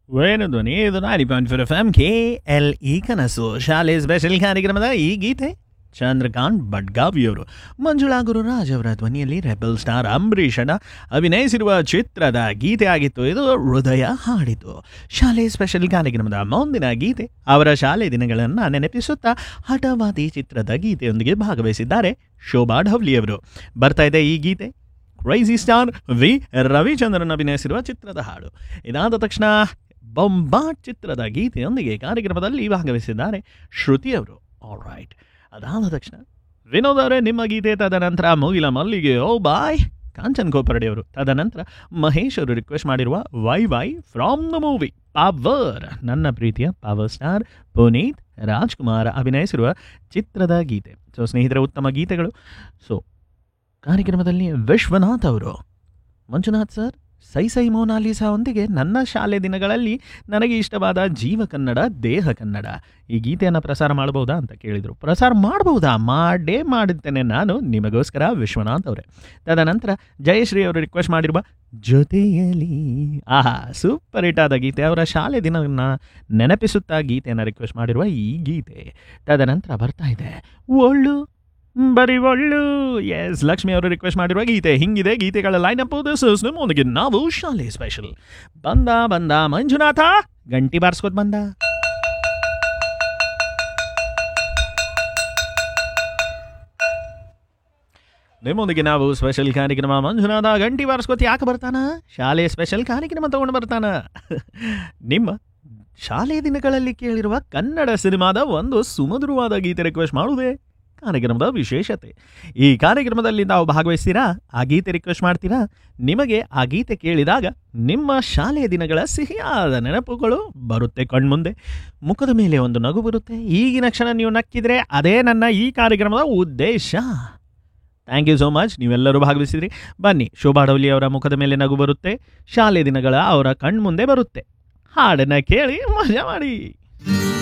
ವೇಣು ಧ್ವನಿ ಇದು ninety point four F M K L E ಕನಸು ಶಾಲೆ ಸ್ಪೆಷಲ್ ಕಾರ್ಯಕ್ರಮದ ಈ ಗೀತೆ ಚಂದ್ರಕಾಂತ್ ಬಡ್ಗಾವಿಯವರು ಮಂಜುಳಾ ಗುರುರಾಜ್ ಅವರ ಧ್ವನಿಯಲ್ಲಿ ರೆಬಲ್ ಸ್ಟಾರ್ ಅಂಬರೀಷನ ಅಭಿನಯಿಸಿರುವ ಚಿತ್ರದ ಗೀತೆ ಆಗಿತ್ತು ಇದು ಹೃದಯ ಹಾಡಿತು ಶಾಲೆ ಸ್ಪೆಷಲ್ ಕಾರ್ಯಕ್ರಮದ ಮುಂದಿನ ಗೀತೆ ಅವರ ಶಾಲೆ ದಿನಗಳನ್ನು ನೆನಪಿಸುತ್ತಾ ಹಠವಾದಿ ಚಿತ್ರದ ಗೀತೆಯೊಂದಿಗೆ ಭಾಗವಹಿಸಿದ್ದಾರೆ ಶೋಭಾ ಢವ್ಲಿಯವರು ಬರ್ತಾ ಇದೆ ಈ ಗೀತೆ ಕ್ರೈಸಿ ಸ್ಟಾರ್ ವಿ ರವಿಚಂದ್ರನ್ ಅಭಿನಯಿಸಿರುವ ಚಿತ್ರದ ಹಾಡು ಇದಾದ ತಕ್ಷಣ ಬೊಂಬಾಟ್ ಚಿತ್ರದ ಗೀತೆಯೊಂದಿಗೆ ಕಾರ್ಯಕ್ರಮದಲ್ಲಿ ಭಾಗವಹಿಸಿದ್ದಾರೆ ಶ್ರುತಿ ಅವರು ಆಲ್ ರೈಟ್ ಅದಾದ ತಕ್ಷಣ ವಿನೋದ್ ಅವರೇ ನಿಮ್ಮ ಗೀತೆ ತದನಂತರ ಮುಗಿಲ ಮಲ್ಲಿಗೆ ಓ ಬಾಯ್ ಕಾಂಚನ್ ಗೋಪರ್ಡೆ ಅವರು ತದನಂತರ ಮಹೇಶ್ ಅವರು ರಿಕ್ವೆಸ್ಟ್ ಮಾಡಿರುವ why why from the movie power ನನ್ನ ಪ್ರೀತಿಯ ಪವರ್ ಸ್ಟಾರ್ ಪುನೀತ್ ರಾಜ್ಕುಮಾರ್ ಅಭಿನಯಿಸಿರುವ ಚಿತ್ರದ ಗೀತೆ ಸೊ ಸ್ನೇಹಿತರ ಉತ್ತಮ ಗೀತೆಗಳು ಸೊ ಕಾರ್ಯಕ್ರಮದಲ್ಲಿ ವಿಶ್ವನಾಥ್ ಅವರು ಮಂಜುನಾಥ್ ಸರ್ ಸೈ ಸೈ ಮೋನಾಲಿಸಾ ಒಂದಿಗೆ ನನ್ನ ಶಾಲೆ ದಿನಗಳಲ್ಲಿ ನನಗೆ ಇಷ್ಟವಾದ ಜೀವ ಕನ್ನಡ ದೇಹ ಕನ್ನಡ ಈ ಗೀತೆಯನ್ನು ಪ್ರಸಾರ ಮಾಡಬಹುದಾ ಅಂತ ಕೇಳಿದರು ಪ್ರಸಾರ ಮಾಡಬಹುದಾ ಮಾಡೇ ಮಾಡುತ್ತೇನೆ ನಾನು ನಿಮಗೋಸ್ಕರ ವಿಶ್ವನಾಥ್ ಅವರೇ ತದನಂತರ ಜಯಶ್ರೀ ಅವರು ರಿಕ್ವೆಸ್ಟ್ ಮಾಡಿರುವ ಜೊತೆಯಲಿ ಆಹಾ ಸೂಪರ್ ಹಿಟ್ ಆದ ಗೀತೆ ಅವರ ಶಾಲೆ ದಿನವನ್ನು ನೆನಪಿಸುತ್ತಾ ಗೀತೆಯನ್ನು ರಿಕ್ವೆಸ್ಟ್ ಮಾಡಿರುವ ಈ ಗೀತೆ ತದನಂತರ ಬರ್ತಾ ಇದೆ ಒಳ್ಳು ಬರೀ ಒಳ್ಳು ಎಸ್ ಲಕ್ಷ್ಮಿ ಅವರು ರಿಕ್ವೆಸ್ಟ್ ಮಾಡಿರುವ ಗೀತೆ ಹಿಂಗಿದೆ ಗೀತೆಗಳ ಲೈನ್ ಅಪ್ ನಿಮ್ಮೊಂದಿಗೆ ನಾವು ಶಾಲೆ ಸ್ಪೆಷಲ್ ಬಂದ ಬಂದ ಮಂಜುನಾಥ ಗಂಟಿ ಬಾರಿಸ್ಕೋತ್ ಬಂದ ನಿಮ್ಮೊಂದಿಗೆ ನಾವು ಸ್ಪೆಷಲ್ ಕಾರ್ಯಕ್ರಮ ಮಂಜುನಾಥ ಗಂಟಿ ಬಾರಿಸ್ಕೋತ್ ಯಾಕೆ ಬರ್ತಾನ ಶಾಲೆ ಸ್ಪೆಷಲ್ ಕಾರ್ಯಕ್ರಮ ತಗೊಂಡು ಬರ್ತಾನ ನಿಮ್ಮ ಶಾಲೆ ದಿನಗಳಲ್ಲಿ ಕೇಳಿರುವ ಕನ್ನಡ ಸಿನಿಮಾದ ಒಂದು ಸುಮಧುರವಾದ ಗೀತೆ ರಿಕ್ವೆಸ್ಟ್ ಮಾಡುವುದೇ ಕಾರ್ಯಕ್ರಮದ ವಿಶೇಷತೆ ಈ ಕಾರ್ಯಕ್ರಮದಲ್ಲಿ ನಾವು ಭಾಗವಹಿಸ್ತೀರಾ ಆ ಗೀತೆ ರಿಕ್ವೆಸ್ಟ್ ಮಾಡ್ತೀರಾ ನಿಮಗೆ ಆ ಗೀತೆ ಕೇಳಿದಾಗ ನಿಮ್ಮ ಶಾಲೆಯ ದಿನಗಳ ಸಿಹಿಯಾದ ನೆನಪುಗಳು ಬರುತ್ತೆ ಕಣ್ಮುಂದೆ ಮುಖದ ಮೇಲೆ ಒಂದು ನಗು ಬರುತ್ತೆ ಈಗಿನ ಕ್ಷಣ ನೀವು ನಕ್ಕಿದ್ರೆ ಅದೇ ನನ್ನ ಈ ಕಾರ್ಯಕ್ರಮದ ಉದ್ದೇಶ ಥ್ಯಾಂಕ್ ಯು ಸೋ ಮಚ್ ನೀವೆಲ್ಲರೂ ಭಾಗವಹಿಸಿದ್ರಿ ಬನ್ನಿ ಶೋಭಾ ಡೌಲಿ ಅವರ ಮುಖದ ಮೇಲೆ ನಗು ಬರುತ್ತೆ ಶಾಲೆ ದಿನಗಳ ಅವರ ಕಣ್ಮುಂದೆ ಬರುತ್ತೆ ಹಾಡನ್ನು ಕೇಳಿ ಮಜಾ ಮಾಡಿ